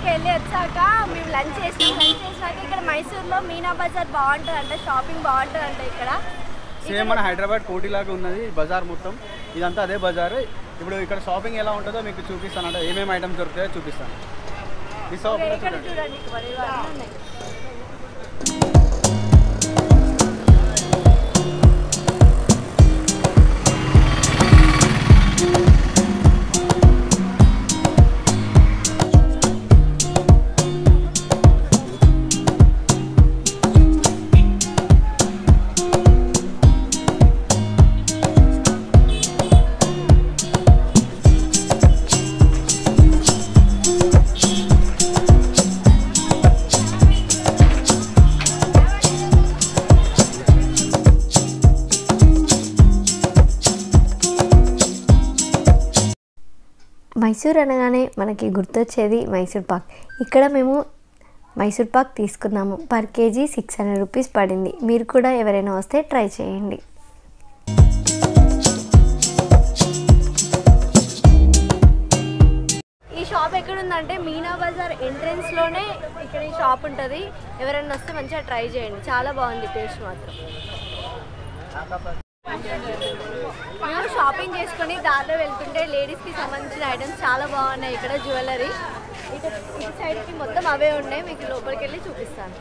బజార్కి వెళ్ళి వచ్చాక మేము లంచ్ చేసినాం లంచ్ చేసాక ఇక్కడ మైసూర్లో మీనా బజార్ బాగుంటుంది అంటే షాపింగ్ బాగుంటుంది అంటే ఇక్కడ సేమ్ మన హైదరాబాద్ కోటి లాగా ఉన్నది బజార్ మొత్తం ఇదంతా అదే బజార్ ఇప్పుడు ఇక్కడ షాపింగ్ ఎలా ఉంటుందో మీకు చూపిస్తాను అంటే ఏమేమి ఐటమ్స్ దొరుకుతాయో చూపిస్తాను మిస్ ఓకే, అవ్వకుండా ఇక్కడ చూడండి చూడండి ఇక్కడ ఇవన్నీ ఉన్నాయి. మైసూర్ అనగానే మనకి గుర్తొచ్చేది మైసూర్ పాక్ ఇక్కడ మేము మైసూర్ పాక్ తీసుకున్నాము per KG six hundred rupees పడింది మీరు కూడా ఎవరైనా వస్తే ట్రై చేయండి ఈ షాప్ ఎక్కడ ఉందంటే మీనా బజార్ ఎంట్రన్స్ లోనే ఇక్కడ ఈ షాప్ ఉంటుంది ఎవరైనా వస్తే మంచిగా ట్రై చేయండి చాలా బాగుంది టేస్ట్ మాత్రం మేము షాపింగ్ చేసుకొని దారిలో వెళ్తుంటే లేడీస్ కి సంబంధించిన ఐటమ్స్ చాలా బాగున్నాయి ఇక్కడ జ్యువెలరీ ఇటు ఇటు సైడ్ కి మొత్తం అవే ఉన్నాయి మీకు లోపలికి వెళ్ళి చూపిస్తాను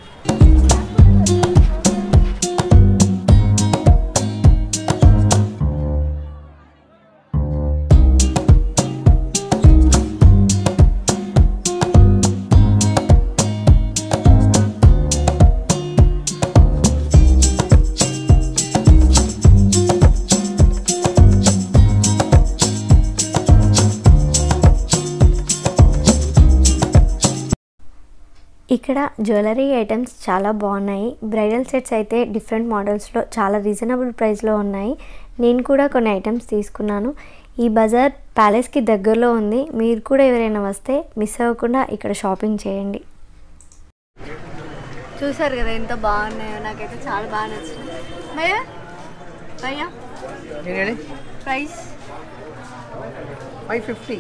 ఇక్కడ జ్యువెలరీ ఐటమ్స్ చాలా బాగున్నాయి బ్రైడల్ సెట్స్ అయితే డిఫరెంట్ మోడల్స్లో చాలా రీజనబుల్ ప్రైస్లో ఉన్నాయి నేను కూడా కొన్ని ఐటమ్స్ తీసుకున్నాను ఈ బజార్ ప్యాలెస్కి దగ్గరలో ఉంది మీరు కూడా ఎవరైనా వస్తే మిస్ అవ్వకుండా ఇక్కడ షాపింగ్ చేయండి చూసారు కదా ఎంత బాగున్నాయో నాకైతే చాలా బాగా నచ్చింది భయ్యా భయ్యా ಏನು ಹೇಳಿ ప్రైస్ ಫೈವ್ ಫಿಫ್ಟಿ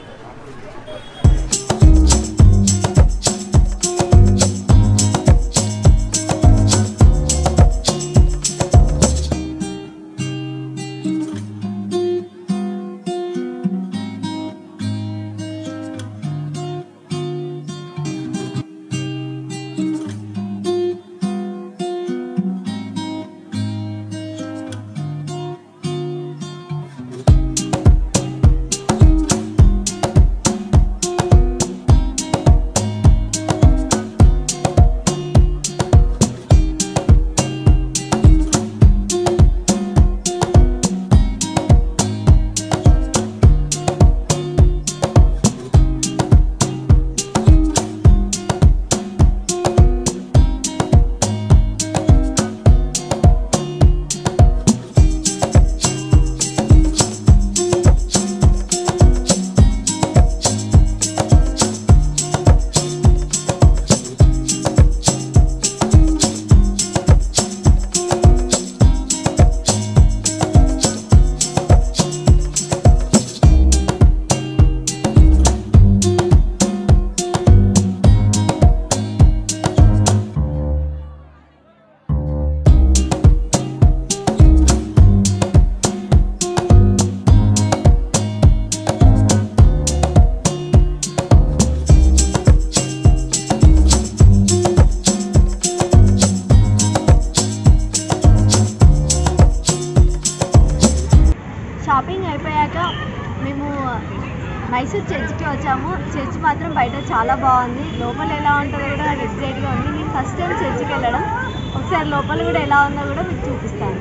షాపింగ్ అయిపోయాక మేము మైసూర్ చర్చ్కి వచ్చాము చర్చ్ మాత్రం బయట చాలా బాగుంది లోపల ఎలా ఉంటుందో కూడా నాకు ఎగ్జైట్గా ఉంది నేను ఫస్ట్ టైం చర్చ్కి వెళ్ళడం ఒకసారి లోపల కూడా ఎలా ఉందో కూడా మీకు చూపిస్తాను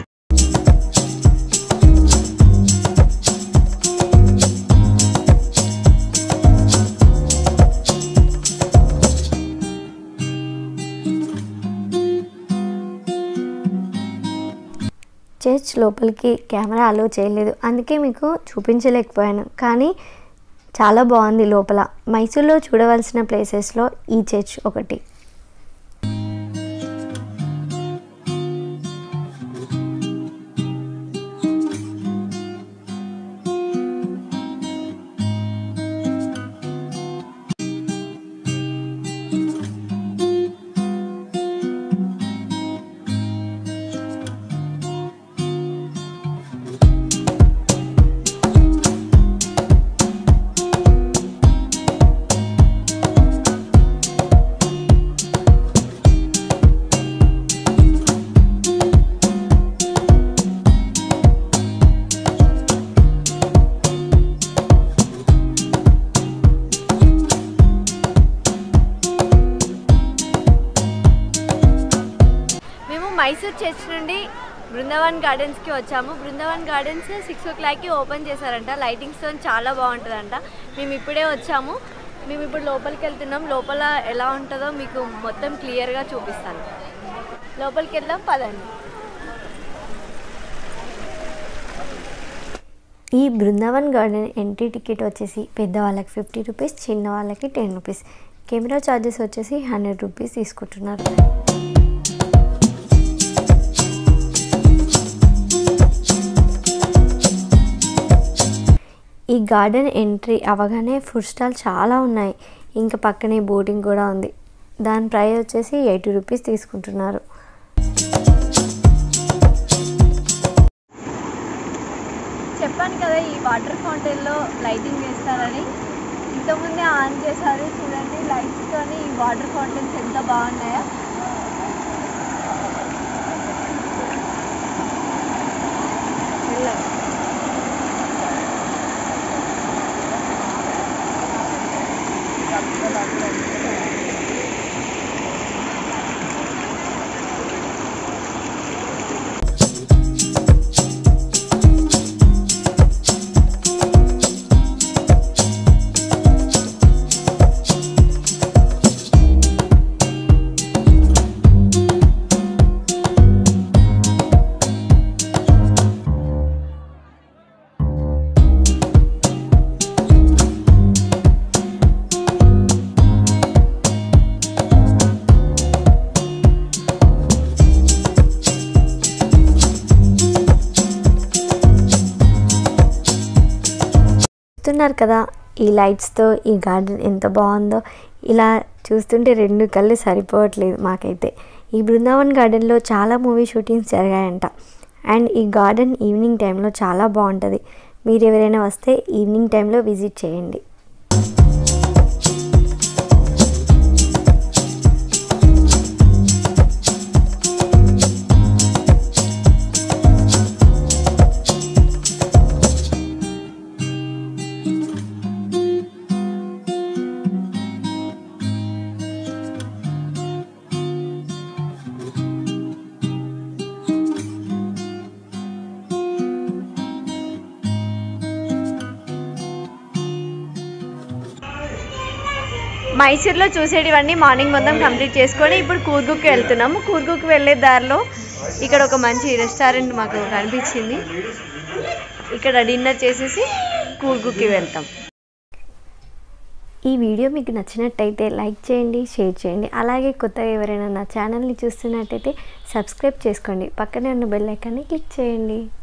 చర్చ్ లోపలికి కెమెరా అలో చేయలేదు అందుకే మీకు చూపించలేకపోయాను కానీ చాలా బాగుంది లోపల మైసూర్లో చూడవలసిన ప్లేసెస్లో ఈ చర్చ్ ఒకటి మైసూర్ చర్చ్ నుండి బృందావన్ గార్డెన్స్కి వచ్చాము బృందావన్ గార్డెన్స్ సిక్స్ ఓ క్లాక్కి ఓపెన్ చేశారంట లైటింగ్స్తో చాలా బాగుంటుందంట మేము ఇప్పుడే వచ్చాము మేము ఇప్పుడు లోపలికి వెళ్తున్నాం లోపల ఎలా ఉంటుందో మీకు మొత్తం క్లియర్గా చూపిస్తాను లోపలికి వెళ్దాం పదండి ఈ బృందావన్ గార్డెన్ ఎంట్రీ టికెట్ వచ్చేసి పెద్దవాళ్ళకి ఫిఫ్టీ రూపీస్ చిన్న వాళ్ళకి టెన్ రూపీస్ కెమెరా ఛార్జెస్ వచ్చేసి హండ్రెడ్ రూపీస్ తీసుకుంటున్నారు ఈ గార్డెన్ ఎంట్రీ అవగానే ఫుడ్ స్టాల్ చాలా ఉన్నాయి ఇంకా పక్కనే బోటింగ్ కూడా ఉంది దాని ప్రైస్ వచ్చేసి ఎయిటీ రూపీస్ తీసుకుంటున్నారు చెప్పాను కదా ఈ వాటర్ ఫౌంటైన్లో లైటింగ్ వేస్తారని ఇంతకుముందే ఆన్ చేశారు చూడండి లైట్స్తోని ఈ వాటర్ ఫౌంటైన్స్ ఎంత బాగున్నాయో వెళ్ళండి. చూస్తున్నారు కదా ఈ లైట్స్తో ఈ గార్డెన్ ఎంత బాగుందో ఇలా చూస్తుంటే రెండు కళ్ళు సరిపోవట్లేదు మాకైతే ఈ బృందావన్ గార్డెన్లో చాలా మూవీ షూటింగ్స్ జరిగాయంట అండ్ ఈ గార్డెన్ ఈవినింగ్ టైంలో చాలా బాగుంటుంది మీరు ఎవరైనా వస్తే ఈవినింగ్ టైంలో విజిట్ చేయండి మైసూర్లో చూసేటివన్నీ మార్నింగ్ మొత్తం కంప్లీట్ చేసుకొని ఇప్పుడు కూర్గుకి వెళ్తున్నాము కూర్గుకి వెళ్ళే దారిలో ఇక్కడ ఒక మంచి రెస్టారెంట్ మాకు కనిపించింది ఇక్కడ డిన్నర్ చేసేసి కూర్గుకి వెళ్తాం ఈ వీడియో మీకు నచ్చినట్టయితే లైక్ చేయండి షేర్ చేయండి అలాగే కొత్తగా ఎవరైనా నా ఛానల్ని చూస్తున్నట్టయితే సబ్స్క్రైబ్ చేసుకోండి పక్కనే ఉన్న బెల్ ఐకాన్ని క్లిక్ చేయండి